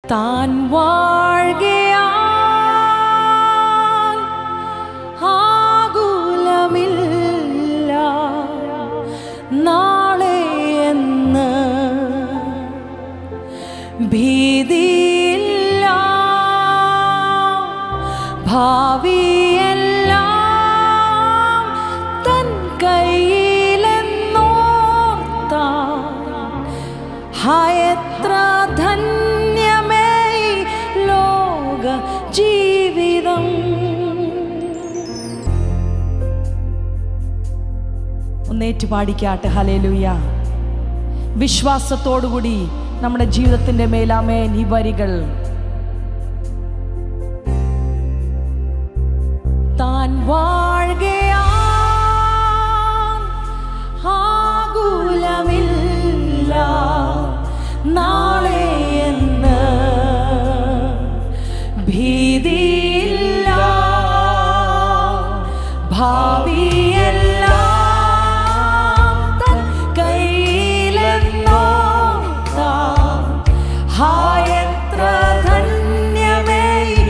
താൻ വാഴുകയാൽ ആകുലമില്ല നാളെ എന്ന് ഭീതിയില്ല ഭാവിയെല്ലാം തൻ കയ്യിലെന്നോർത്താ എത്ര ധന്യമേ ഈ ലോക ജീവിതം ഒന്നേറ്റ് പാടിക്കാട്ടെ ഹലേലുയ വിശ്വാസത്തോടുകൂടി നമ്മുടെ ജീവിതത്തിന്റെ മേലാമേൻ ഈ വരികൾ താൻ വാഴുകയാ ആകുലമില്ല നാളെ എന്ന് ഭീതിയില്ല ഭാവിയെല്ലാം തൻ കയ്യിലെന്നോർത്താം. ഹായത്ര ധന്യമേ ഈ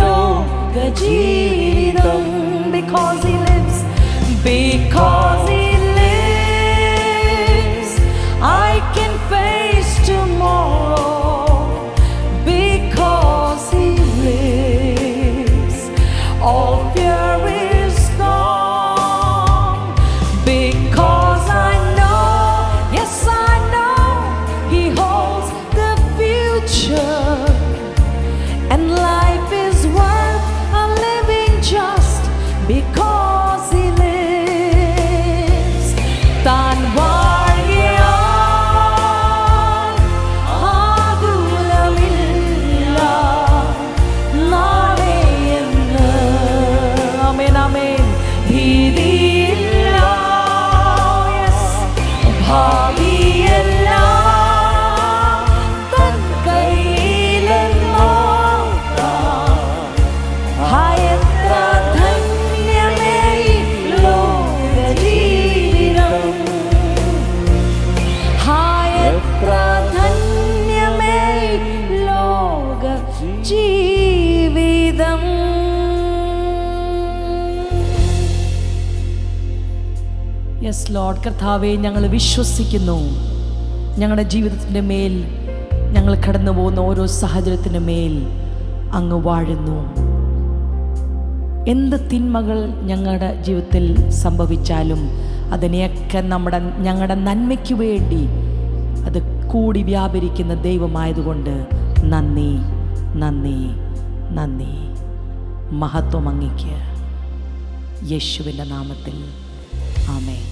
ലോകജീവിതം. Because he lives, because he lives, I can face tomorrow. Because he lives, all fear is gone. Because I know, yes, I know, he holds the future. And life is worth a living just because he lives. താൻ വാഴിയാൽ ആകുലമില്ല നാളെ എന്ന്. ആമേൻ, ആമേൻ. ഭീതിയില്ല. Yes. ഭാവിയെല്ലാം തൻ കയ്യിലെന്നോർത്താം. എത്ര ധന്യമേ ഈ ലോകജീവിതം. എത്ര ധന്യമേ ഈ ലോകജീവിതം. Yes load കർത്താവെ ഞങ്ങൾ വിശ്വസിക്കുന്നു ഞങ്ങളുടെ ജീവിതത്തിൻ്റെ മേൽ ഞങ്ങൾ കടന്നു പോകുന്ന ഓരോ സാഹചര്യത്തിൻ്റെ മേൽ അങ്ങ് വാഴുന്നു എന്ത് തിന്മകൾ ഞങ്ങളുടെ ജീവിതത്തിൽ സംഭവിച്ചാലും അതിനെയൊക്കെ നമ്മുടെ ഞങ്ങളുടെ നന്മയ്ക്ക് വേണ്ടി അത് കൂടി വ്യാപരിക്കുന്ന ദൈവമായതുകൊണ്ട് നന്ദി നന്ദി നന്ദി മഹത്വം അങ്ങിക്ക് യേശുവിൻ്റെ നാമത്തിൽ ആമേൻ